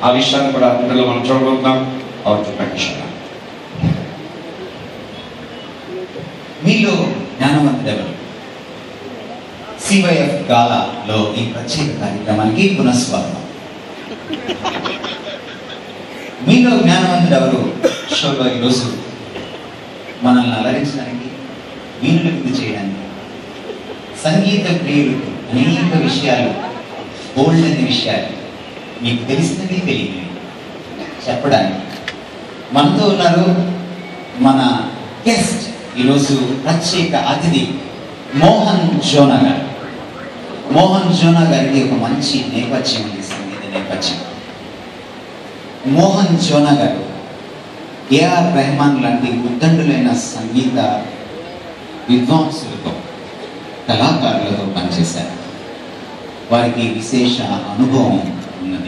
ఆ విషయాన్ని కూడా ఇందులో మనం చూడబోతున్నాం అవుతుంది ప్రకాశం మీలో జ్ఞానవంతుడెవరు సివైఎఫ్ గాలాలో ఈ ప్రత్యేక కార్యక్రమానికి పునఃస్వాగతం మీలో జ్ఞానవంతుడెవరు షోలో ఈరోజు మనల్ని అలరించడానికి వీణులు విందు చేయడానికి సంగీత ప్రియులు అనేక విషయాలు బోల్డ్ అనే విషయాలు మీకు తెలిసినవి తెలియనివి చెప్పడానికి మనతో ఉన్నారు మన గెస్ట్ ఈరోజు ప్రత్యేక అతిథి మోహన్ జోనా గారు మోహన్ జోనా గారికి ఒక మంచి నేపథ్యం ఉంది సంగీత నేపథ్యం మోహన్ జోనా గారు ఏఆర్ రెహమాన్ లాంటి ఉద్దండులైన సంగీత విద్వాంసులతో కళాకారులతో పనిచేశారు వారికి విశేష అనుభవం ఉన్నది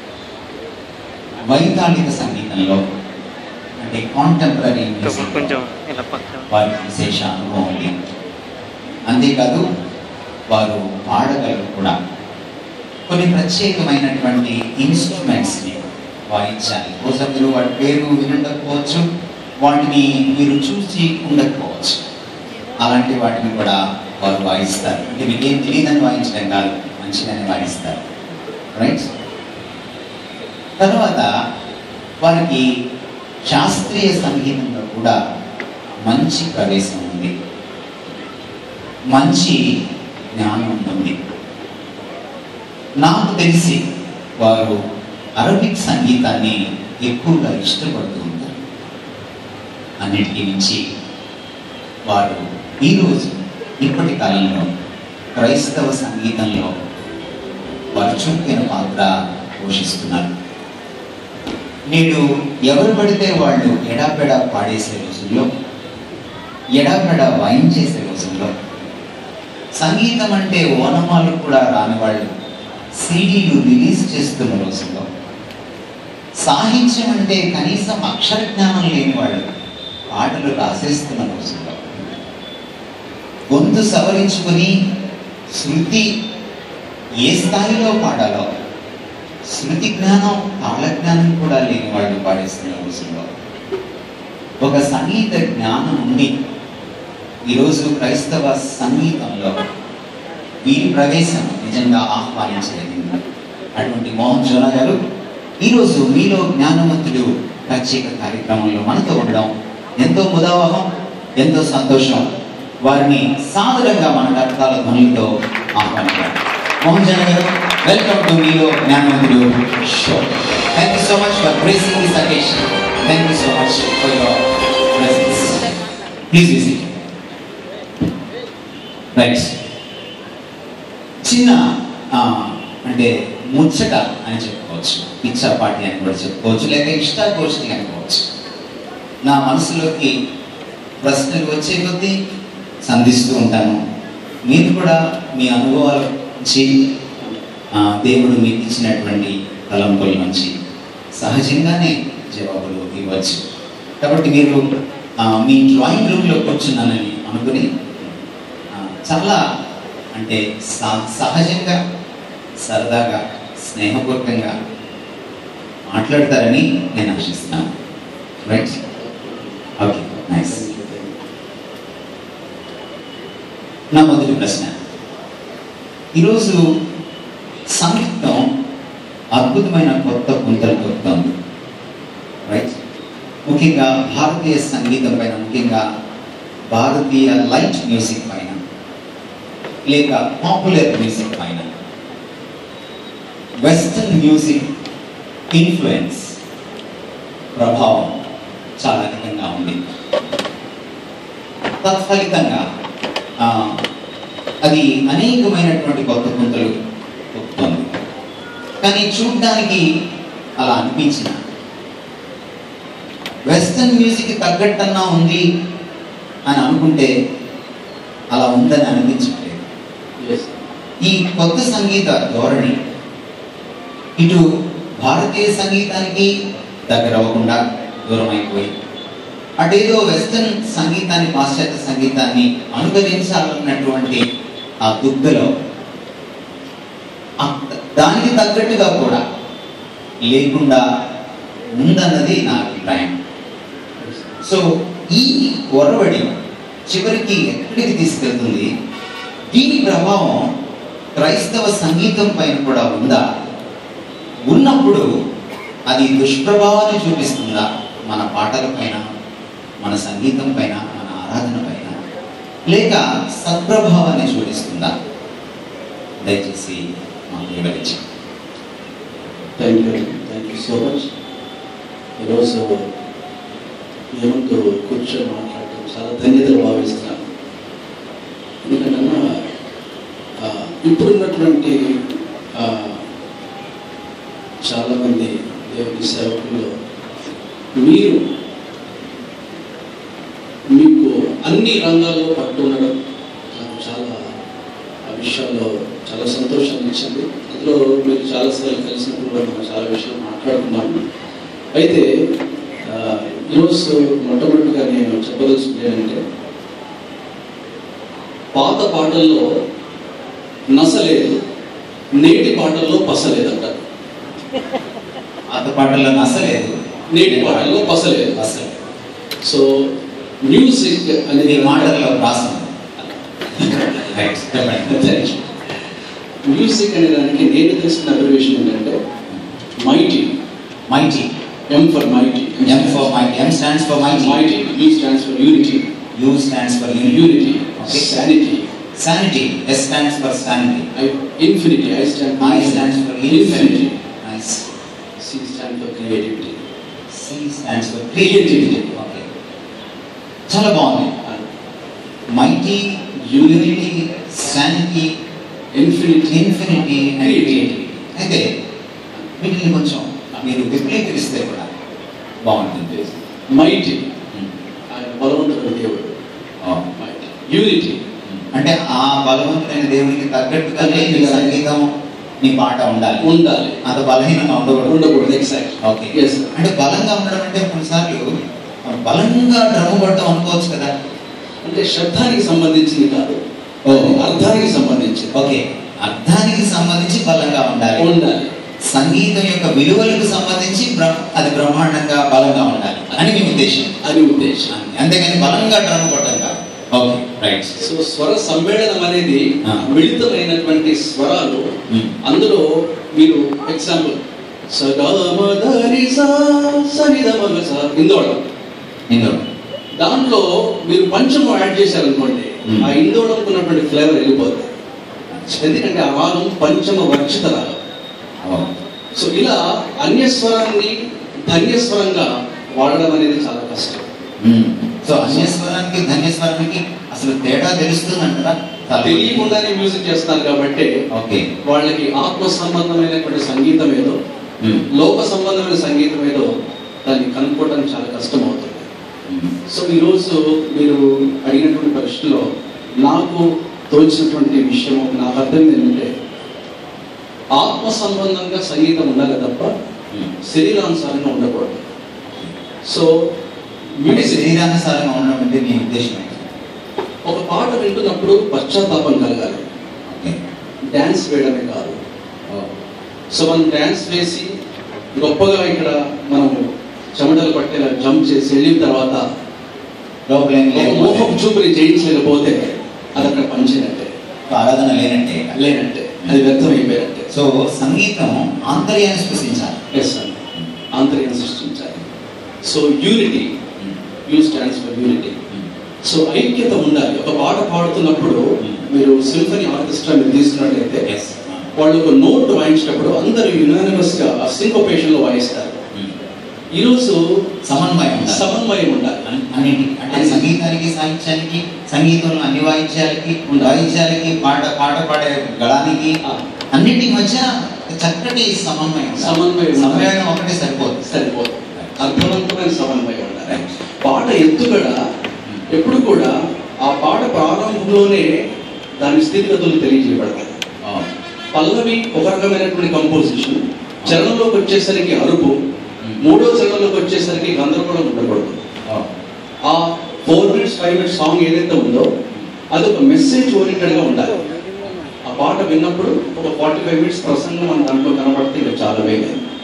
వైతాళిక సంగీతంలో అంటే కాంటెంపరీ మ్యూజిక్ కొంచెం ఇలా పక్కన వారికి విశేష అనుభవం ఉంది అంతేకాదు వారు పాడగలరు కూడా కొన్ని ప్రత్యేకమైనటువంటి ఇన్స్ట్రుమెంట్స్ని వాయించాలి బహుశా మీరు వాటి పేరు వినుండకపోవచ్చు వాటిని మీరు చూసి ఉండకపోవచ్చు అలాంటి వాటిని కూడా వారు వాయిస్తారు అంటే మీకేం తెలియదని వాయించడం కాదు మంచిగానే వాయిస్తారు రైట్ తర్వాత వారికి శాస్త్రీయ సంగీతంలో కూడా మంచి ప్రవేశం ఉంది మంచి జ్ఞానం ఉంది నాకు తెలిసి వారు అరబిక్ సంగీతాన్ని ఎక్కువగా ఇష్టపడుతూ ఉంటారు అన్నిటికీ మించి వారు ఈరోజు ఇప్పటి కాలంలో క్రైస్తవ సంగీతంలో వారు చురుకైన పాత్ర పోషిస్తున్నారు నేడు ఎవరు పడితే వాళ్ళు ఎడాపెడా పాడేసే రోజుల్లో ఎడాపెడా వాయించేసే రోజుల్లో సంగీతం అంటే ఓనమాలు కూడా రాని వాళ్ళు సీడీలు రిలీజ్ చేస్తున్న రోజుల్లో సాహిత్యం అంటే కనీసం అక్షర జ్ఞానం లేని వాళ్ళు పాటలు రాసేస్తున్న రోజుల్లో గొంతు సవరించుకొని శృతి ఏ స్థాయిలో పాడాలో శృతి జ్ఞానం తాళ జ్ఞానం కూడా లేని వాళ్ళు పాడేస్తున్న రోజుల్లో ఒక సంగీత జ్ఞానం ఉండి ఈరోజు క్రైస్తవ సంగీతంలో వీరి ప్రవేశం నిజంగా ఆహ్వానించదగింది అటువంటి మోహన్ జోనా గారు ఈరోజు మీలో జ్ఞానవంతుడు ప్రత్యేక కార్యక్రమంలో మనతో ఉండడం ఎంతో ముదావహం ఎంతో సంతోషం వారిని సాదరంగా మన కర్తాల ధ్వనులతో ఆహ్వానించారు మోహన్ జోనా గారు వెల్కమ్ టు మీలో జ్ఞానవంతుడు show thank you so much for gracing this occasion thank you so much for your presence please visit right చిన్న ఆ, అంటే ముచ్చట అని చెప్పుకోవచ్చు పిచ్చాపాటి అని కూడా చెప్పుకోవచ్చు లేక ఇష్టాగోష్ఠి అనుకోవచ్చు నా మనసులోకి ప్రశ్నలు వచ్చే కొద్దీ సంధిస్తూ ఉంటాను మీరు కూడా మీ అనుభవాల నుంచి ఆ, దేవుడు మీకు ఇచ్చినటువంటి తలంపుల నుంచి సహజంగానే జవాబులు ఇవ్వచ్చు కాబట్టి మీరు ఆ, మీ డ్రాయింగ్ రూమ్లో కూర్చున్నానని అనుకుని ఆ, చాలా అంటే స- సహజంగా సరదాగా స్నేహపూర్వకంగా మాట్లాడతారని నేను ఆశిస్తున్నాను రైట్ ఓకే నైస్ నా మొదటి ప్రశ్న ఈరోజు సంగీతం అద్భుతమైన కొత్త పుంతలు తొక్కుతోంది రైట్ ముఖ్యంగా భారతీయ సంగీతం పైన ముఖ్యంగా భారతీయ లైట్ మ్యూజిక్ పైన లేక పాపులర్ మ్యూజిక్ పైన వెస్టర్న్ మ్యూజిక్ ఇన్ఫ్లుయెన్స్ ప్రభావం చాలా అధికంగా ఉంది తత్ఫలితంగా ఆ, అది అనేకమైనటువంటి కొత్త పుంతలు తొక్కుతోంది కానీ చూడ్డానికి అలా అనిపించిన వెస్టర్న్ మ్యూజిక్ తగ్గట్టన్నా ఉంది అని అనుకుంటే అలా ఉందని అనిపించట్లేదు ఈ కొత్త సంగీత ధోరణి ఇటు భారతీయ సంగీతానికి దగ్గర అవ్వకుండా దూరం అయిపోయి అటేదో వెస్టర్న్ సంగీతాన్ని పాశ్చాత్య సంగీతాన్ని అనుకరించాలన్నటువంటి ఆ దుగ్ధలో ఆ- దానికి తగ్గట్టుగా కూడా లేకుండా ఉందన్నది నా అభిప్రాయం సో ఈ ఒరవడి చివరికి ఎక్కడికి తీసుకెళ్తుంది దీని ప్రభావం క్రైస్తవ సంగీతం పైన కూడా ఉందా ఉన్నప్పుడు అది దుష్ప్రభావాన్ని చూపిస్తుందా మన పాటల పైన మన సంగీతం పైన మన ఆరాధన పైన లేక సత్ప్రభావాన్ని చూపిస్తుందా దయచేసి మాకు వివరించండి thank you thank you so much ఈరోజు ఏమంటూ కూర్చొని మాట్లాడటం చాలా ధన్యతలు భావిస్తున్నాను ఎందుకంటే అన్న, ఆ, ఇప్పుడున్నటువంటి ఆ, చాలామంది దేవుని సేవకుల్లో మీరు మీకు అన్ని రంగాల్లో పట్టు ఉండడం నాకు చాలా ఆ విషయాల్లో చాలా సంతోషాన్ని ఇచ్చింది అందులో మీరు చాలాసార్లు కలిసినప్పుడు కూడా మనం చాలా విషయాలు మాట్లాడుకున్నాము అయితే ఆ, ఈరోజు మొట్టమొదటిగా నేను చెప్పదలుచుకుంది ఏంటంటే పాత పాటల్లో నసలేదు నేటి పాటల్లో పసలేదంట పాత పాటల్లో నసలేదు నేటి పాటల్లో పసలేదు అసలు సో మ్యూజిక్ అనేది ఇది మాటల్లో రాసం రైట్ చెప్పండి మ్యూజిక్ అనే దానికి నేను తెలిసిన అబ్రివేషన్ ఏంటంటే mighty mighty M for mighty M for mighty M stands for mighty mighty U stands for unity U stands for unity unity Okay. Sanity sanity s stands for sanity infinity I stand i stands for infinity nice C stand for creativity c stands for creativity okay చాలా బాగుంది mighty unity sanity infinity infinity and creativity అయితే వీటిని కొంచెం మీరు విపులీకరిస్తే కూడా బాగుంటుంది mighty ఆయన బలవంతుడు దేవుడు Oh. మైటీ యూనిటీ అంటే ఆ బలవంతుడైన దేవునికి తగ్గట్టుగానే నీ సంగీతం నీ పాట ఉండాలి ఉండాలి అంత బలహీనంగా ఉండకూడదు ఉండకూడదు ఎగ్జాక్ట్ ఓకే Yes. అంటే బలంగా ఉండడం అంటే కొన్నిసార్లు మనం బలంగా డ్రమ్ కొట్టడం అనుకోవచ్చు కదా అంటే శబ్దానికి సంబంధించింది కాదు ఓ. అర్థానికి సంబంధించింది ఓకే అర్థానికి సంబంధించి బలంగా ఉండాలి ఉండాలి సంగీతం యొక్క విలువలకు సంబంధించి బ్ర- అది బ్రహ్మాండంగా బలంగా ఉండాలి అని మీ ఉద్దేశం అని ఉద్దేశం అంతేగాని బలంగా డ్రమ్ కొట్టడం కాదు ఓకే రైట్ సో స్వర సమ్మేళనం అనేది ఆ. మిళితమైనటువంటి స్వరాలు Hmm. అందులో మీరు ఎగ్జాంపుల్ సగామదరి సా సరిదమగ సా ఇందోళం ఇందులో దాంట్లో మీరు పంచము యాడ్ చేశారనుకోండి Hmm. ఆ ఇందోళంకు ఉన్నటువంటి ఫ్లేవర్ వెళ్ళిపోతుంది ఎందుకంటే ఆ రాగం పంచమ వర్షిత రాగం ఓ. సో ఇలా అన్యస్వరాన్ని ధన్యస్వరంగా వాడడం అనేది చాలా కష్టం మ్మ్. సో అన్యస్వరానికి ధన్యస్వరానికి అసలు తేడా తెలుస్తుందంటారా చాలా తెలియకుండానే మ్యూజిక్ చేస్తున్నారు కాబట్టి ఓకే వాళ్ళకి ఆత్మ సంబంధమైనటువంటి సంగీతం ఏదో మ్మ్. లోక సంబంధమైన సంగీతం ఏదో దాన్ని కనుక్కోవడానికి చాలా కష్టం అవుతుంది మ్మ్. సో ఈరోజు మీరు అడిగినటువంటి ప్రశ్నలో నాకు తోచినటువంటి విషయం నాకు అర్థం ఏంటంటే ఆత్మ సంబంధంగా సంగీతం ఉండాలి తప్ప మ్మ్. శరీరానుసారంగా ఉండకూడదు సో అంటే మ్యూజిక్ శరీరానుసారంగా ఉండడం అంటే మీ ఉద్దేశం ఏంటి ఒక పాట వింటున్నప్పుడు పశ్చాత్తాపం కలగాలి ఓకే డ్యాన్స్ వేయడమే కాదు ఓ. సో మనం డ్యాన్స్ వేసి గొప్పగా ఇక్కడ మనం చెమటలు పట్టేలా జంప్ చేసి వెళ్ళిన తర్వాత లోపల ఏం ఒక లేకపోతే మోహం చూపుని జయించలేకపోతే అది అక్కడ పనిచేయనట్టే ఆరాధన లేనంటే లేనంటే అది వ్యర్థం అయిపోయినట్టే సో సంగీతం ఆంతర్యాన్ని స్పృశించాలి ఎస్ అండి ఆంతర్యం సృష్టించాలి so unity U stands for unity so ఐక్యత ఉండాలి ఒక పాట పాడుతున్నప్పుడు మీరు సింఫనీ ఆర్కెస్ట్రా మీరు తీసుకున్నట్లయితే ఎస్ వాళ్ళు ఒక నోట్ వాయించినప్పుడు అందరూ యునానిమస్ గా సింకోపేషన్ లో వాయిస్తారు ఈరోజు సమన్వయం ఉండాలి. సమన్వయం ఉండాలి అన్- అన్నింటికి అంటే సంగీతానికి సాహిత్యానికి సంగీతంలో అన్ని వాయిద్యాలకి వాయిద్యాలకి పాట పాట పాడే గళానికి ఆ, అన్నింటి మధ్య చక్కటి సమన్వయం ఉండాలి. సమన్వయం ఉండాలి. సమన్వయం ఒకటే సరిపోతుంది సరిపోదు అర్థవంతమైన సమన్వయం ఉండాలి పాట ఎత్తుగడ ఎప్పుడు కూడా ఆ పాట ప్రారంభంలోనే దాని స్థితిగతులు తెలియజేయబడతాయి ఓ. పల్లవి ఒక రకమైనటువంటి కంపోజిషన్ చరణంలోకి వచ్చేసరికి అరుపు మూడో చరణంలోకి వచ్చేసరికి గందరగోళం ఉండకూడదు ఓ. ఆ four minutes five minutes song ఏదైతే ఉందో అది ఒక మెసేజ్ ఓరియంటెడ్ గా ఉండాలి ఆ పాట విన్నప్పుడు ఒక ఫార్టీ ఫైవ్ మినిట్స్ ప్రసంగం మన దాంట్లో కనబడితే ఇంకా చాలా వేగం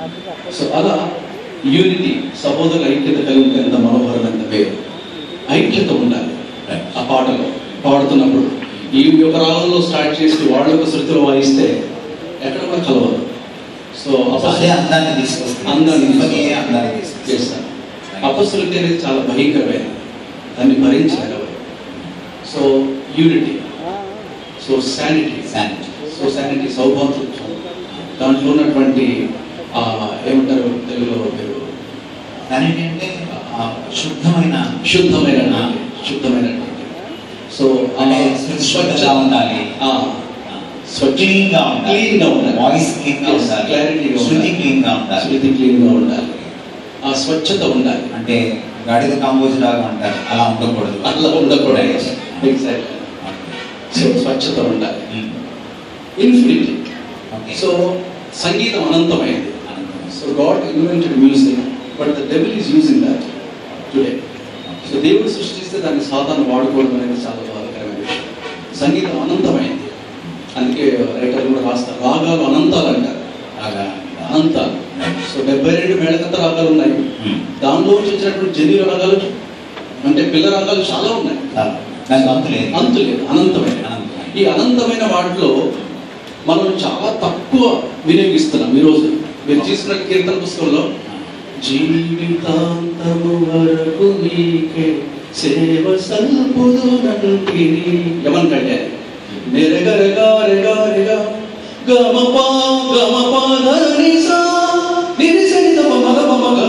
సో అలా యూనిటీ సహోదరుల ఐక్యత కలిగితే ఎంత మనోహరమైన పేరు ఐక్యత ఉండాలి ఆ పాటలో పాడుతున్నప్పుడు ఈ ఒక రాగంలో స్టార్ట్ చేసి వాళ్ళ ఒక శృతిలో వాయిస్తే ఎక్కడ కూడా కలవదు సో అదే అందాన్ని తీసుకొస్తుంది అందాన్ని సింఫనీ అందాన్ని తీసుకొస్తుంది చేస్తారు అపశృతి అనేది చాలా భయంకరమైనది దాన్ని భరించలేరు so unity so sanity Sanity. So sanity సౌభాతృత్వం దాంట్లో ఉన్నటువంటి ఆ, ఏమంటారు తెలుగులో మీరు Sanity అంటే ఆ, శుద్ధమైన శుద్ధమైన శుద్ధమైనటువంటి సో అంటే శుద్ధంగా ఉండాలి ఆ, స్వచ్ఛ క్లీన్ గా ఉండాలి క్లీన్ గా ఉండాలి వాయిస్ క్లీన్ గా Yes, ఉండాలి clarity గా శృతి ఉండాలి. క్లీన్ గా ఉండాలి శృతి క్లీన్ గా ఉండాలి ఆ స్వచ్ఛత ఉండాలి అంటే గాడిద కాంబోజ్ లాగా అంటారు అలా ఉండకూడదు అట్లా ఉండకూడదు ఎగ్జాక్ట్ సో స్వచ్ఛత ఉండాలి ఉమ్. ఇన్ఫినిటీ ఓకే సో సంగీతం అనంతమైనది so god invented music but the devil is using that today so దేవుడు సృష్టిస్తే దాన్ని సాధారణ వాడుకోవడం అనేది చాలా బాధాకరమైన విషయం సంగీతం అనంతమైంది అందుకే రైటర్లు కూడా రాస్తారు రాగాలు అనంతాలు అంటారు అలాగా అనంతాలు సో డెబ్బై రెండు మేళకంత రాగాలు ఉన్నాయి ఉమ్. దానిలో నుంచి వచ్చినటువంటి జనీయ రాగాలు అంటే పిల్ల రాగాలు చాలా ఉన్నాయి చాలా. దానికి అంతు లేదు అంతు లేదు అనంతమైన అనంతమైన. ఈ అనంతమైన వాటిలో మనం చాలా తక్కువ వినియోగిస్తున్నాం ఈరోజు మీరు తీసుకున్న కీర్తన పుస్తకంలో జీవితాంతము వరకు నీకే సేవ సల్పుదు నంటిని ఏమనుకంటే నెరగరగా రెగా రెగా గమపా గమపా ధనిసా నిరిసరిత మగ మగ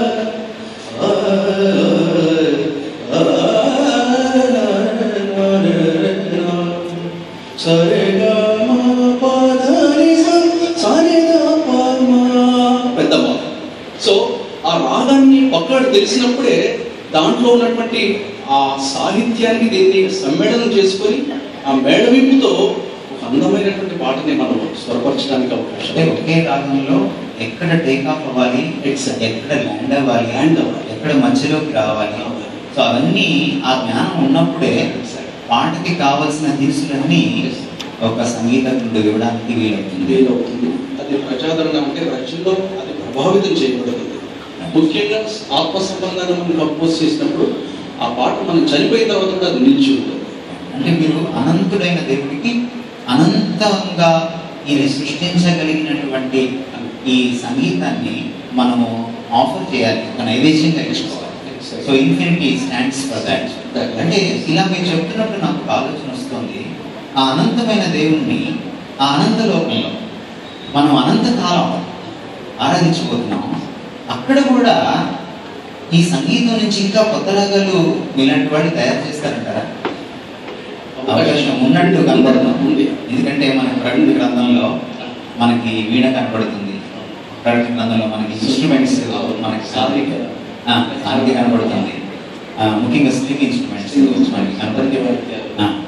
పెద్దమ్మ సో ఆ రాగాన్ని పక్కడు తెలిసినప్పుడే దాంట్లో ఉన్నటువంటి ఆ సాహిత్యానికి దీన్ని సమ్మేళనం చేసుకొని ఆ మేళవింపుతో ఒక అందమైనటువంటి పాటని మనం స్వరపరచడానికి అవకాశం అంటే ఒకే రాగంలో ఎక్కడ టేక్ ఆఫ్ అవ్వాలి Exact. ఎక్కడ ల్యాండ్ అవ్వాలి Land అవ్వాలి. ఎక్కడ మధ్యలోకి రావాలి సో అవన్నీ ఆ జ్ఞానం ఉన్నప్పుడే పాటకి కావలసిన దినుసులన్నీ ఒక సంగీతజ్ఞుడు ఇవ్వడానికి వీలవుతుంది వీలవుతుంది అది ప్రజాదరణ అంటే ప్రజల్లో అది ప్రభావితం చేయబడుతుంది ముఖ్యంగా ఆత్మ సంబంధాన్ని మనం కంపోజ్ చేసినప్పుడు ఆ పాట మనం చనిపోయిన తర్వాత కూడా అది నిలిచి ఉంటుంది అంటే మీరు అనంతుడైన దేవుడికి అనంతంగా ఇది సృష్టించగలిగినటువంటి ఈ సంగీతాన్ని మనము ఆఫర్ చేయాలి ఒక నైవేద్యంగా ఇచ్చుకోవాలి so infinity stands for that అంటే ఇలా మీరు చెప్తున్నప్పుడు నాకు ఒక ఆలోచన వస్తుంది ఆ అనంతమైన దేవుణ్ణి ఆ అనంత లోకంలో మనం అనంతకాలం ఆరాధించబోతున్నాం అక్కడ కూడా ఈ సంగీతం నుంచి ఇంకా కొత్త రాగాలు ఇలాంటి వాళ్ళు తయారు చేస్తారంటారా అవకాశం ఉన్నట్టు కనబడుతుంది ఉంది ఎందుకంటే మన ప్రకటన గ్రంథంలో మనకి వీణ కనబడుతుంది ప్రకటన గ్రంథంలో మనకి ఇన్స్ట్రుమెంట్స్ మనకి సాధిక ఆ, సాధిక కనబడుతుంది ఆ, ముఖ్యంగా స్ట్రింగ్ ఇన్స్ట్రుమెంట్స్ మనకి కనబడుతుంది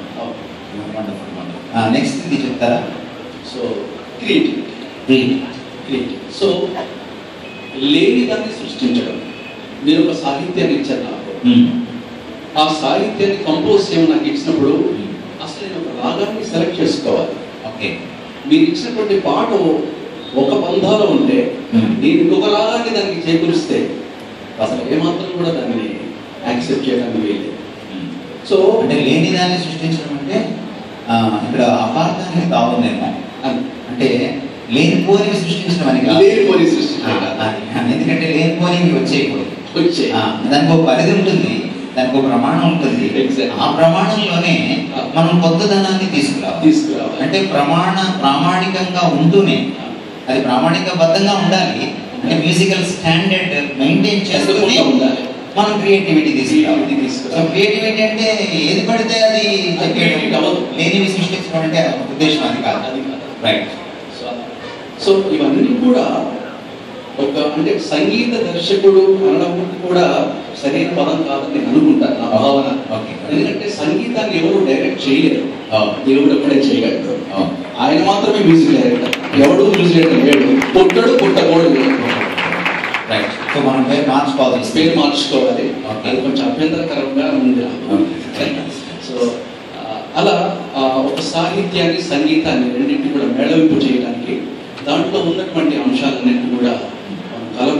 నెక్స్ట్ ఇది చెప్తారా సో క్రియేటివిటీ క్రియేటివ్ సో లేని దాన్ని సృష్టించడం మీరు ఒక సాహిత్యాన్ని ఇచ్చారు నాకు ఆ సాహిత్యాన్ని కంపోజ్ చేయమని నాకు ఇచ్చినప్పుడు అసలు నేను ఒక రాగాన్ని సెలెక్ట్ చేసుకోవాలి ఓకే మీరు ఇచ్చినటువంటి పాట ఒక బంధాలో ఉంటే Hmm. నేను ఇంకొక రాగాన్ని దానికి చేకూరిస్తే అసలు ఏమాత్రం కూడా దాన్ని యాక్సెప్ట్ చేయడానికి వీలేదు సో అంటే లేని దాన్ని సృష్టించడం అంటే ఆ, ఇక్కడ అపార్థానికి తావుందేమో అంటే లేనిపోని సృష్టించడం అని కాదు లేనిపోని ఆ, సృష్టించడం అది. ఎందుకంటే లేనిపోని వచ్చేయకూడదు వచ్చే ఆ, దానికి ఒక పరిధి ఉంటుంది దానికి ఒక ప్రమాణం ఉంటుంది Exactly. ఆ ప్రమాణంలోనే మనం కొత్తదనాన్ని తీసుకురావాలి తీసుకురావాలి అంటే ప్రమాణ ప్రామాణికంగా ఉంటూనే అది ప్రామాణికబద్ధంగా ఉండాలి అంటే మ్యూజికల్ స్టాండర్డ్ మెయింటైన్ చేస్తూనే తప్పకుండా ఉండాలి. మనం క్రియేటివిటీ తీసుకురావాలి Creativity సో తీసుకురావాలి. క్రియేటివిటీ అంటే ఏది పడితే అది అది creativity అవ్వదు. లేనివి సృష్టించడం అంటే ఉద్దేశం అది కాదు అది కాదు. రైట్ సో సో ఇవన్నీ కూడా ఒక అంటే సంగీత దర్శకుడు అనడం కూడా సరైన పదం కాదని నేను అనుకుంటాను నా భావన ఓకే ఎందుకంటే సంగీతాన్ని ఎవరు డైరెక్ట్ చేయలేరు అవును. దేవుడు ఎప్పుడే చేయగలడు అవును. ఆయన మాత్రమే మ్యూజిక్ డైరెక్టర్ ఎవడు మ్యూజిక్ డైరెక్టర్ లేడు పుట్టడు పుట్టకూడదు రైట్ సో మనం పేరు మార్చుకోవాల్సి వస్తుంది. పేరు మార్చుకోవాలి Okay. అది కొంచెం అభ్యంతరకరంగా ఉంది నాకు. సో ఆ, అలా ఆ, ఒక సాహిత్యాన్ని సంగీతాన్ని రెండింటిని కూడా మేళవింపు చేయడానికి దాంట్లో ఉన్నటువంటి అంశాలన్నింటినీ కూడా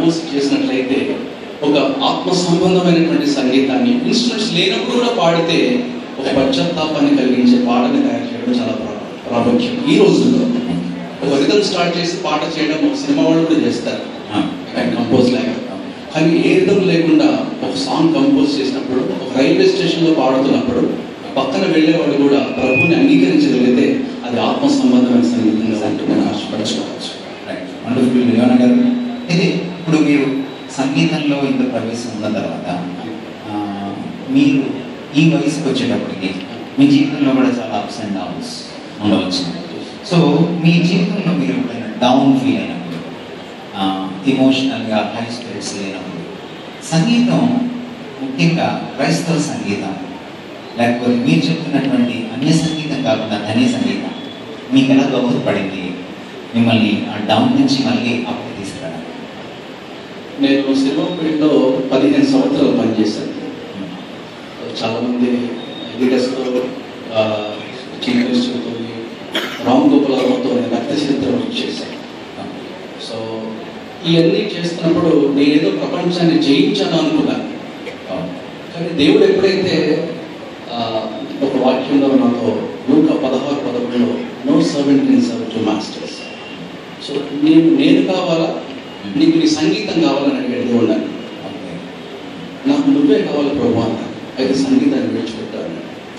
కంపోజ్ చేసినట్లయితే ఒక ఆత్మ సంబంధమైనటువంటి సంగీతాన్ని ఇన్స్ట్రుమెంట్స్ లేనప్పుడు కూడా పాడితే ఒక పశ్చాత్తాపాన్ని కలిగించే పాటని తయారు చేయడం చాలా ప్రా- ప్రాముఖ్యం ఈ రోజుల్లో ఒక రిథం స్టార్ట్ చేసి పాట చేయడం ఒక సినిమా వాళ్ళు కూడా చేస్తారు కంపోజ్ లాగా కానీ ఏ రిథం లేకుండా ఒక సాంగ్ కంపోజ్ చేసినప్పుడు ఒక రైల్వే స్టేషన్లో పాడుతున్నప్పుడు పక్కన వెళ్ళే వాళ్ళు కూడా ప్రభుని అంగీకరించగలిగితే అది ఆత్మ సంబంధమైన సంగీతంగా ఉంటుందని ఆశపడచ్చు వండర్ఫుల్ యోన గారు ఇది ఇప్పుడు మీరు సంగీతంలో ఇంత ప్రవేశం ఉన్న తర్వాత ఆ, మీరు ఈ వయసుకు వచ్చేటప్పటికి మీ జీవితంలో కూడా చాలా అప్స్ అండ్ డౌన్స్ ఉండవచ్చు సో మీ జీవితంలో మీరు ఎప్పుడైనా డౌన్ ఫీల్ అయినప్పుడు ఇమోషనల్గా హై స్పిరిట్స్ లేనప్పుడు సంగీతం ముఖ్యంగా క్రైస్తవ సంగీతం లేకపోతే మీరు చెప్తున్నటువంటి అన్య సంగీతం కాకుండా ధన్య సంగీతం మీకు ఎలా దోహదపడింది మిమ్మల్ని ఆ డౌన్ నుంచి మళ్ళీ అప్ తీసుకురావడం నేను సినిమా ఫీల్డ్లో పదిహేను సంవత్సరాలు పనిచేశాను చాలా మంది లీడర్స్తో చీఫ్ మినిస్టర్తో రామ్ గోపాల్ వర్మతో నేను రక్త చరిత్ర వర్క్ చేశాను సో ఇవన్నీ చేస్తున్నప్పుడు నేను ఏదో ప్రపంచాన్ని జయించాను అనుకున్నాను కానీ దేవుడు ఎప్పుడైతే ఆ, ఒక వాక్యంలో నాతో నూట పదహారు పదకొండులో no servant in serve two masters so నేను నేను కావాలా నీకు నీ సంగీతం కావాలని అడిగాడు దేవుడు నన్ను. నాకు నువ్వే కావాలి ప్రభు అన్నాడు అయితే సంగీతాన్ని విడిచిపెట్టాను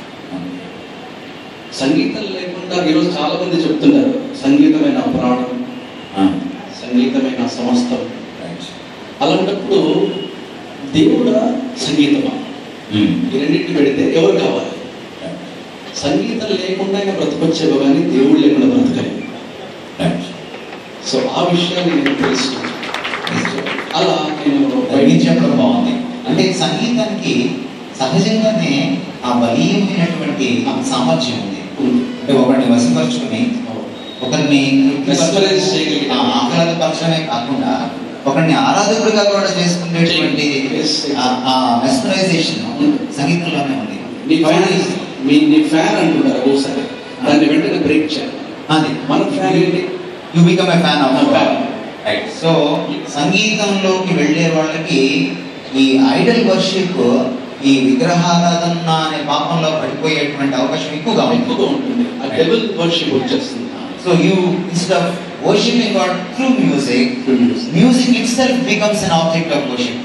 సంగీతం లేకుండా ఈరోజు చాలా మంది చెప్తున్నారు సంగీతమైన ప్రాణం సంగీతమైన సమస్తం అలాంటప్పుడు దేవుడా సంగీతమా ఈ రెండింటిని పెడితే ఎవరు కావాలి సంగీతం లేకుండా ఆయన బ్రతకొచ్చేవో కానీ దేవుడు లేకుండా బ్రతకలేదు సో ఆ విషయాన్ని నేను తెలుసుకున్నాను అలా నేను మీరు చెప్పడం బాగుంది అంటే సంగీతానికి సహజంగానే ఆ బలీయమైనటువంటి సామర్థ్యం ఉంది అంటే ఒకరిని వశపరుచుకుని ఒకరిని Mesmerize చేయగలిగిన. ఆ, ఆహ్లాదపరచడమే కాకుండా ఒకరిని ఆరాధకుడిగా కూడా చేసుకునేటువంటి Yes, yes. ఆ- ఆ మెస్మరైజేషన్ సంగీతంలోనే ఉంది నీ ఫ్యాన్ మీ నీ ఫ్యాన్ అంటున్నారు ఒకసారి దాన్ని వెంటనే బ్రేక్ చేయాలి అది మన ఫ్యాన్ ఏంటి you become a fan of A fan. Right so సంగీతంలోకి వెళ్ళే వాళ్ళకి ఈ ఐడల్ వర్షిప్ ఈ విగ్రహారాధన అనే పాపంలో పడిపోయేటువంటి అవకాశం ఎక్కువగా ఉంది ఎక్కువగా ఉంటుంది ఆ డెబుల్ వర్షిప్ వచ్చేస్తుంది so you instead of worshipping god through music music itself becomes an object of worship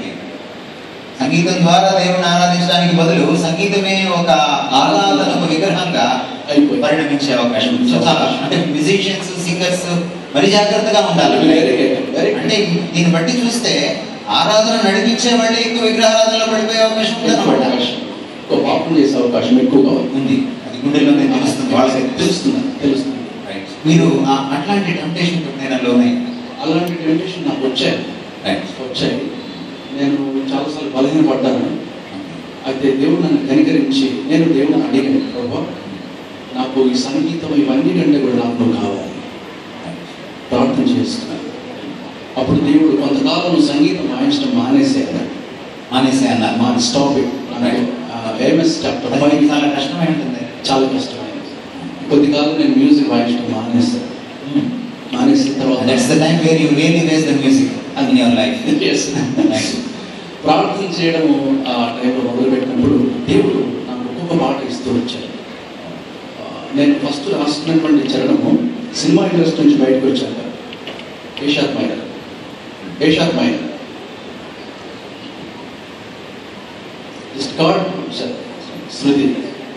సంగీతం ద్వారా దేవుని ఆరాధించడానికి బదులు సంగీతమే ఒక ఆరాధనకు విగ్రహంగా అయిపోయింది పరిణమించే అవకాశం ఉంది. సో చాలా అంటే మ్యూజిషియన్స్ సింగర్స్ మరి జాగ్రత్తగా ఉండాలి Very good, very good. అంటే దీన్ని బట్టి చూస్తే ఆరాధన నడిపించే వాళ్ళే ఎక్కువ విగ్రహారాధనలో పడిపోయే అవకాశం ఎక్కువ ఉందన్నమాట అవకాశం ఎక్కువ పాపం చేసే అవకాశం ఎక్కువగా ఉంది ఉంది అది గుండెల్లోనే తెలుస్తుంది వాళ్ళకి తెలుస్తుంది తెలుస్తుంది Right. మీరు ఆ- అట్లాంటి టెంప్టేషన్ ఎప్పుడైనా లోనే అలాంటి టెంప్టేషన్ నాకు వచ్చాయి వచ్చాయి నేను చాలాసార్లు బలహీనపడ్డాను అయితే దేవుడు నన్ను కనికరించి నేను దేవుడిని అడిగాను ప్రభా నాకు ఈ సంగీతం ఇవన్నీ కంటే కూడా నాకు నువ్వు కావాలి ప్రార్థన చేస్తున్నాను అప్పుడు దేవుడు కొంతకాలం నువ్వు సంగీతం వాయించడం మానేసేయాలి మానేసే అన్నారు మా స్టాప్ ఇట్ ఏఎంఎస్ చాప్టర్ అది ఫైవ్ మీకు చాలా కష్టమై ఉంటుంది చాలా కష్టమైంది కొద్ది కాలం నేను మ్యూజిక్ వాయించడం మానేస్తాను మానేసిన తర్వాత that's the time where you really ways the music in your life Yes. ప్రార్థన చేయడము ఆ టైంలో మొదలుపెట్టినప్పుడు దేవుడు నాకు ఒక్కొక్క పాట ఇస్తూ వచ్చాడు ఆ, నేను ఫస్ట్ రాసుకున్నటువంటి చరణము సినిమా ఇండస్ట్రీ నుంచి బయటకు వచ్చాక ఏషాద్ మైనర్ ఏషాద్ మైనర్ జస్ట్ గాడ్ స్మృతి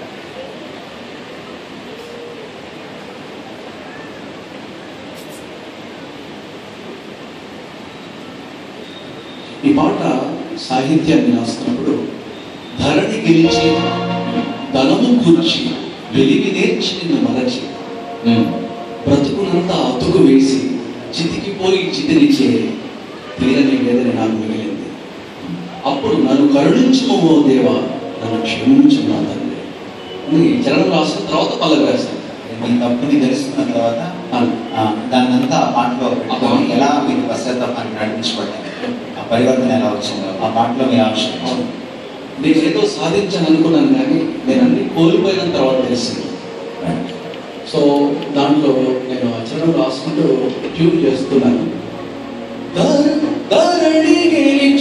ఈ పాట సాహిత్యాన్ని రాస్తున్నప్పుడు ధరణి గెలిచి ధనము కూర్చి వెలిగి నేర్చి నిన్ను మరచి బ్రతుకునంతా అతుకు వేసి చితికిపోయి చితిని చేరి తీరని వేదన నాకు మిగిలింది అప్పుడు నన్ను కరుణించుమో ఓ దేవా నన్ను క్షమించు నా తండ్రి అని ఈ చరణం రాసిన తర్వాత పల్లవి రాశాను మీ తప్పుని తెలుసుకున్న తర్వాత అవును. ఆ, దాన్నంతా ఆ పాటలో పెట్టుకొని ఎలా మీరు పశ్చాత్తాపాన్ని నడిపించబడ్డారు ఆ పరివర్తన ఎలా వచ్చిందో ఆ పాటలో మీరు ఆవిష్కరించారు నేను ఏదో సాధించాను అనుకున్నాను కానీ నేను అన్ని కోల్పోయిన తర్వాత తెలిసింది సో దాంట్లో నేను ఆ చరణం రాసుకుంటూ ట్యూన్ చేస్తున్నాను ధర- ధరణి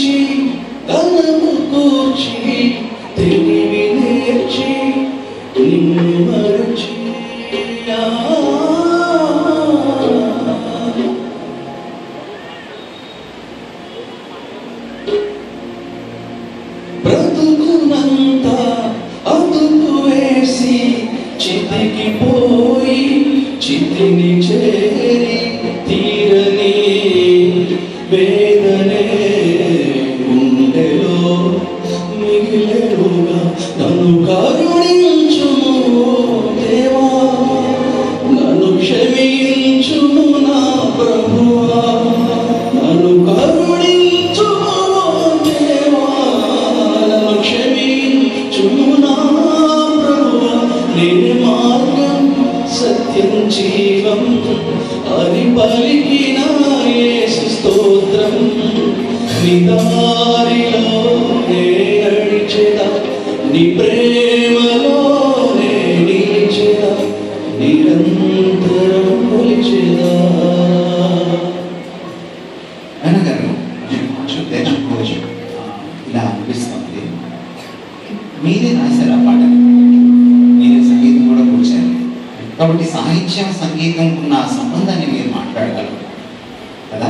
పిలిచి ధనము కూర్చి తెలివి నేర్చి నిన్ను మరచి ఆ. బ్రతుకునంత అతుకు వేసి చితికి పోయి చితిని చేరి తీరని వేదనే గుండెలో మిగిలెనుగా నన్ను కరుణించుము దేవా నన్ను క్షమించుము నా ప్రభువా నన్ను కరుణించుము దేవా నన్ను క్షమించుము నా ప్రభువా నేను మార్గం సత్యం జీవం అని పలికిన యేసు స్తోత్రం నిదారిలో నే నడిచెదా నీ ప్రేమలో నే నిలిచెదా నిరంతరం కొలిచెదా ఆయన గారు కొంచెం తెచ్చుకోవచ్చు ఇలా అనిపిస్తుంది మీరే రాశారు ఆ పాట మీరే సంగీతం కూడా కూర్చారు కాబట్టి సాహిత్యం సంగీతం ఉన్న ఆ సంబంధాన్ని మీరు మాట్లాడగలరు కదా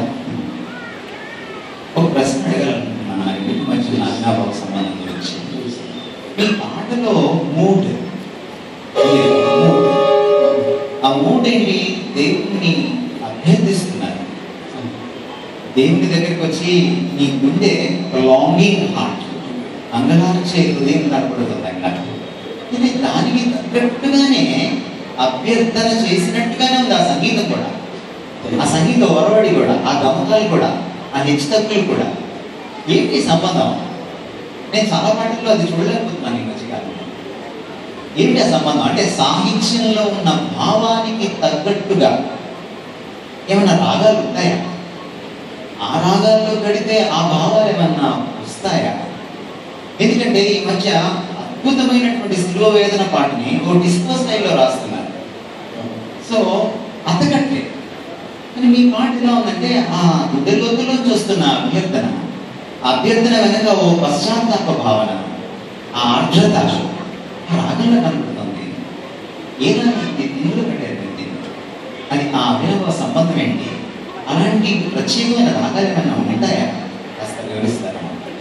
ఒక ప్రశ్న అడగాలనుకుంటున్నాను ఆ రెండింటి మధ్య నాజ్ఞాభావ సంబంధం గురించి మీ పాటలో మూడ్ మూడ్ ఆ మూడ్ ఏంటి దేవుణ్ణి అభ్యర్థిస్తున్నారు దేవుని దగ్గరికి వచ్చి నీ గుండె లాంగింగ్ హార్ట్ అంగలార్చే హృదయం కనపడుతుంది అక్కడ కానీ దానికి తగ్గట్టుగానే అభ్యర్థన చేసినట్టుగానే ఉంది ఆ సంగీతం కూడా ఆ సంగీత ఒరవడి కూడా ఆ గమకాలు కూడా ఆ హెచ్చుతక్కులు కూడా ఏంటి సంబంధం నేను చాలా పాటల్లో అది చూడలేకపోతున్నాను ఈ మధ్యకాలంలో ఏంటి ఆ సంబంధం అంటే సాహిత్యంలో ఉన్న భావానికి తగ్గట్టుగా ఏమైనా రాగాలు ఉంటాయా ఆ రాగాల్లో కడితే ఆ భావాలు ఏమన్నా వస్తాయా ఎందుకంటే ఈ మధ్య అద్భుతమైనటువంటి శిలువ వేదన పాటని ఓ డిస్కో స్టైల్లో రాస్తున్నారు సో అంతకంటే కానీ మీ పాట ఎలా ఉందంటే ఆ గుడ్డ లోతులోంచి వస్తున్న అభ్యర్థన ఆ అభ్యర్థన వెనక ఓ పశ్చాత్తాప భావన ఆ ఆర్ద్రత ఆ రాగంలో కనపడుతుంది ఏ రాగం ఇది? ఎందులో పెట్టారు మీరు దీన్ని? అది ఆ అభినవ సంబంధం ఏంటి అలాంటి ప్రత్యేకమైన రాగాలు ఏమైనా ఉంటాయా కాస్త వివరిస్తారా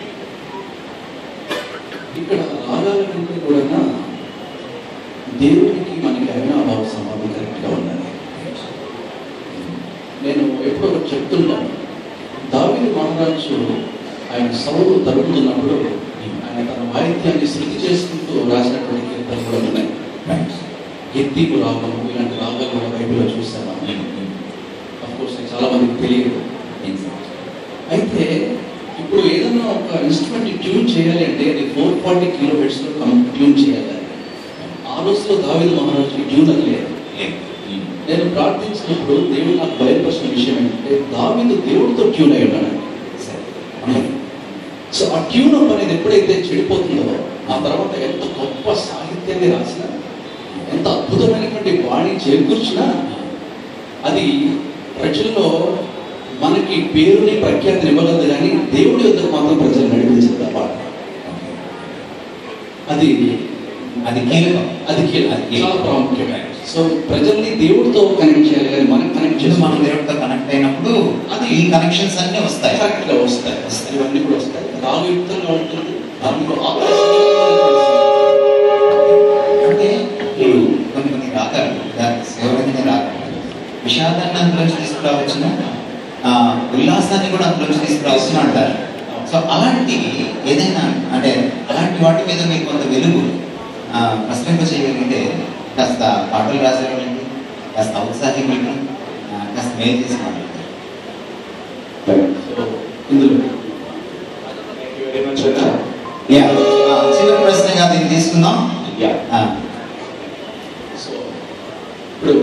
ఇక్కడ రాగాల కంటే కూడా దేవుడికి మనకి అవినాభావ సంబంధం కరెక్ట్గా ఉన్నది నేను ఎప్పుడో ఒకటి చెప్తుంటాను దావిది మహారాజు ఆయన సౌలు తరుపుతున్నప్పుడు ఆయన తన వాయిద్యాన్ని శృతి చేసుకుంటూ రాసినటువంటి కీర్తనలు కూడా ఉన్నాయి ఎత్తిపు రాగము ఇలాంటి రాగాలు కూడా బైబిల్లో చూస్తాను కోర్స్ చాలా మందికి తెలియదు అయితే ఇప్పుడు ఏదన్నా ఒక ఇన్స్ట్రుమెంట్ ట్యూన్ చేయాలి అంటే అది ఫోర్ ఫార్టీ కిలో హెడ్స్లో ట్యూన్ చేయాలి ఆ రోజులో దావిద మహారాజుకి ట్యూన్ అది లేదు నేను ప్రార్థించినప్పుడు దేవుడు నాకు బయలుపరిచిన విషయం ఏంటంటే దావిదు దేవుడితో ట్యూన్ అయి ఉన్నాడు సో ఆ ట్యూన్ అప్ అనేది ఎప్పుడైతే చెడిపోతుందో ఆ తర్వాత ఎంత గొప్ప సాహిత్యాన్ని రాసినా ఎంత అద్భుతమైనటువంటి వాణి చేకూర్చినా అది ప్రజల్లో మనకి పేరుని ప్రఖ్యాతిని ఇవ్వగలదు కానీ దేవుడి యొక్క మాత్రం ప్రజలు నడిపించదు ఆ పాట అది అది కీలకం అది కీ- అది కీలకం. చాలా ప్రాముఖ్యమైన సో ప్రజల్ని దేవుడితో కనెక్ట్ చేయాలి కానీ మనం కనెక్ట్ చేసి చేసి మనం దేవుడితో కనెక్ట్ అయినప్పుడు అది ఈ కనెక్షన్స్ అన్నీ వస్తాయి కరెక్ట్ గా వస్తాయి ఇవన్నీ కూడా వస్తాయి రాగయుక్తంగా ఉంటుంది దాంట్లో అంటే ఇప్పుడు కొన్ని కొన్ని రాగాలు ఉదాహరణకి శివరంజని రాగాలు విషాదాన్ని అందులోంచి తీసుకురావచ్చును ఆ, ఉల్లాసాన్ని కూడా అందులోంచి తీసుకురావచ్చును అంటారు సో అలాంటి ఏదైనా అంటే అలాంటి వాటి మీద మీకు కొంత వెలుగు ఆ, ప్రశ్నింప చేయగలిగితే కాస్త పాటలు రాసేవాళ్ళకి కాస్త ఔత్సాహికులకి ఆ, కాస్త మేలు చేసి మాట్లాడతారు సో ఇందులో యా, ఆ, చివరి ప్రశ్నగా దీన్ని తీసుకుందాం యా ఆ, సో ఇప్పుడు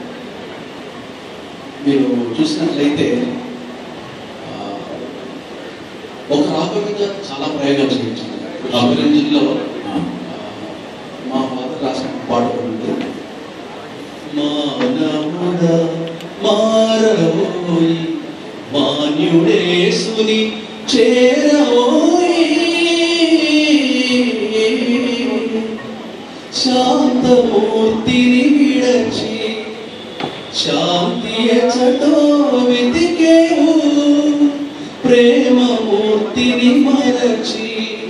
మీరు చూసినట్లయితే ఆ, ఒక రాగం మీద చాలా ప్రయోగాలు చేయించాను ఇప్పుడు అభిరంజన్లో ఆ. మా ఫాదర్ రాసిన పాట ఒకటి ఉంది మానవుడ మారవోయి మాన్యుడేసుని చేరవోయి శాంతమూర్తిని విడచి శాంతి ఎచ్చటో వెతికేవు ప్రేమమూర్తిని మరచి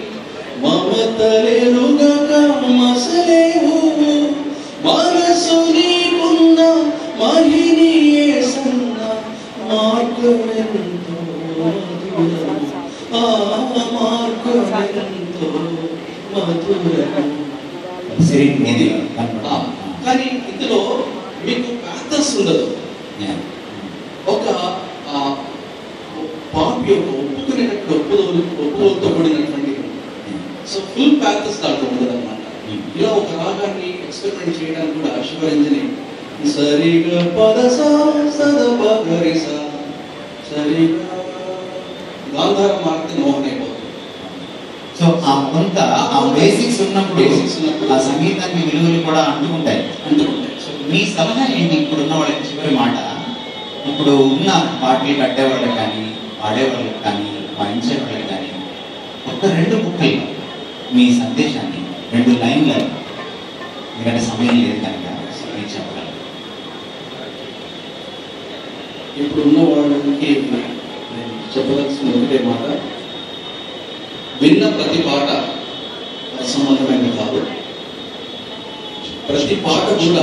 మమతలెరుగక మసలేవు మనసు నీకున్న మహిని సన్న మార్గమెంతో మధురము. ఆ మార్గమెంతో మధురము సిరి ఇది ఆ, కానీ ఇందులో మీకు ప్యాథస్ ఉండదు ఒక ఆ, పాపి యొక్క ఒప్పుకునేటట్టు ఒప్పుదోలు ఒప్పుదోలతో కూడినటువంటి సో ఫుల్ ప్యాథస్ దాంట్లో ఉండదు అనమాట ఇలా ఒక రాగాన్ని ఎక్స్పెరిమెంట్ చేయడానికి కూడా శివరంజని సరిగా పదస సద పగరిస సరిగా గాంధార మారితే మోహన్ అయిపోతుంది సో ఆ కొంత ఆ బేసిక్స్ ఉన్నప్పుడు Basics ఉన్నప్పుడు ఆ సంగీతానికి విలువలు కూడా అంటుకుంటాయి అంటుకుంటాయి సో మీ సలహా ఏంటి ఇప్పుడు ఉన్న వాళ్ళకి చివరి మాట ఇప్పుడు ఉన్న పాటలు కట్టేవాళ్ళకి కానీ పాడేవాళ్ళకి కానీ వాయించే వాళ్ళకి కానీ ఒక రెండు ముక్కలు మీ సందేశాన్ని రెండు లైన్ల ఎందుకంటే సమయం లేదు కనుక మీరు చెప్పగలరు ఇప్పుడు ఉన్న వాళ్ళకి నేను చెప్పదలసిన ఒకటే మాట విన్న ప్రతి పాట అసంబంధమైనది కాదు ప్రతి పాట కూడా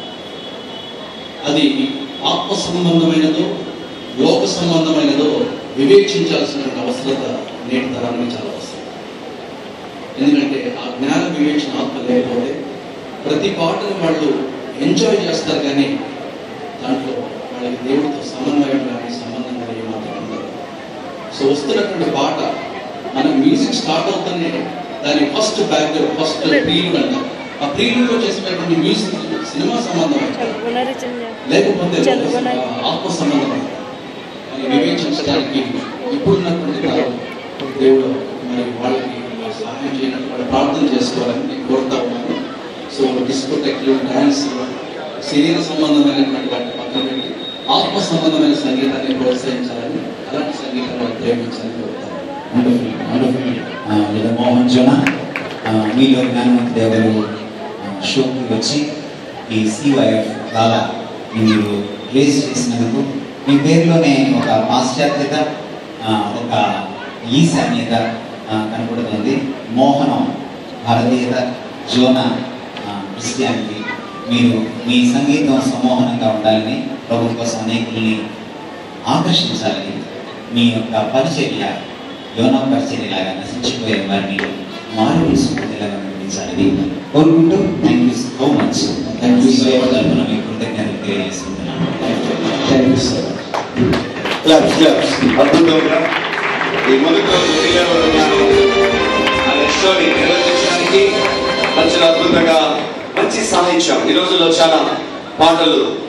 అది ఆత్మ సంబంధమైనదో లోక సంబంధమైనదో వివేచించాల్సిన అవసరత నేటి తరానికి చాలా అవసరం ఎందుకంటే ఆ జ్ఞాన వివేచన ఆత్మ లేకపోతే ప్రతి పాటను వాళ్ళు ఎంజాయ్ చేస్తారు కానీ దాంట్లో వాళ్ళకి దేవుడితో సమన్వయం కానీ సంబంధం కానీ మాత్రం ఉండదు సో వస్తున్నటువంటి పాట మన మ్యూజిక్ స్టార్ట్ అవుతూనే దాని ఫస్ట్ బ్యాక్ ఫస్ట్ ప్రీలు అంటాం ఆ ప్రీలులో చేసినటువంటి మ్యూజిక్ సినిమా సంబంధం లేకపోతే చదువుకునే. ఆత్మ సంబంధం మరి వివేచించడానికి ఇప్పుడున్నటువంటి కాలం దేవుడు మరి వాళ్ళకి సహాయం చేయడానికి వాళ్ళు ప్రార్థన చేసుకోవాలని నేను కోరుతా ఉన్నాను సో డిస్కోటెక్లు డాన్స్ శరీర సంబంధమైనటువంటి వాటి పక్కన పెట్టి ఆత్మ సంబంధమైన సంగీతాన్ని ప్రోత్సహించాలని అలాంటి సంగీతాన్ని వాళ్ళు ప్రేమించాలని కోరుతాను వండర్ఫుల్ వండర్ఫుల్ లేదా మోహన్ జోన ఆ, మీలో జ్ఞానవంత దేవుడు షోకి వచ్చి ఈ సివైఎఫ్ ద్వారా మీరు రేజ్ చేసినందుకు మీ పేరులోనే ఒక పాశ్చాత్యత ఆ, ఒక ఈశాన్యత ఆ, కనపడుతుంది మోహనం భారతీయత జోన ఆ, క్రిస్టియానిటీ మీరు మీ సంగీతం సమోహనంగా ఉండాలని ప్రభు కోసం అనేకుల్ని ఆకర్షించాలని మీ యొక్క పరిచర్య యోన పరిచర్యలాగా నశించిపోయే వారిని మారు విసుకుంటేలాగా నడిపించాలని కోరుకుంటూ thank you so much thank you so much తరఫున మీ కృతజ్ఞతలు తెలియజేసుకుంటున్నాను thank you sir claps claps అద్భుతంగా ఈ మొదటి రోజు తెలియవడం అనే షోని నిర్వహించడానికి మంచి అద్భుతంగా మంచి సాహిత్యం ఈ రోజుల్లో చాలా పాటలు